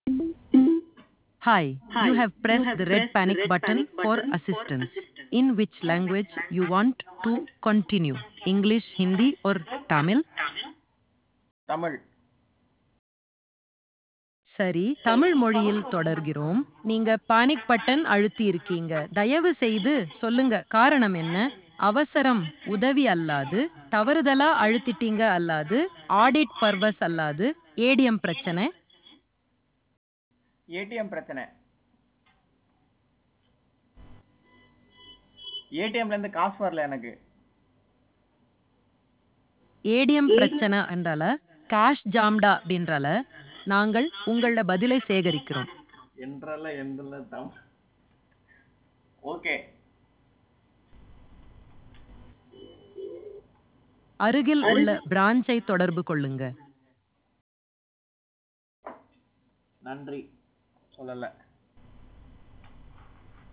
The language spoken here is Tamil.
Hi, you have pressed the red panic button for assistance. In which language you want to continue? English, Hindi or Tamil? Tamil சரி தமிழ் மொழியில் தொடர்கிறோம் நீங்க பானிக் பட்டன் அழுத்தி இருக்கீங்க தயவு செய்து சொல்லுங்க காரணம் என்ன அவசரம் உதவி அல்லாது தவறுதலா அழுத்திட்டீங்க அல்லாது ஆடிட் பர்வஸ் அல்லாது ஏடிஎம் பிரச்சனை ஏடிஎம் பிரச்சனை ஏடிஎம்ல இருந்து காசு வரல எனக்கு ஏடிஎம் பிரச்சனை என்றால கேஷ் ஜாம்டா அப்படின்றால நாங்கள் உங்களோட பதிலை சேகரிக்கிறோம் என்றால எந்தல தமிழ் ஓகே அருகில் உள்ள பிரான்ச்சை தொடர்பு கொள்ளுங்க நன்றி சொல்லல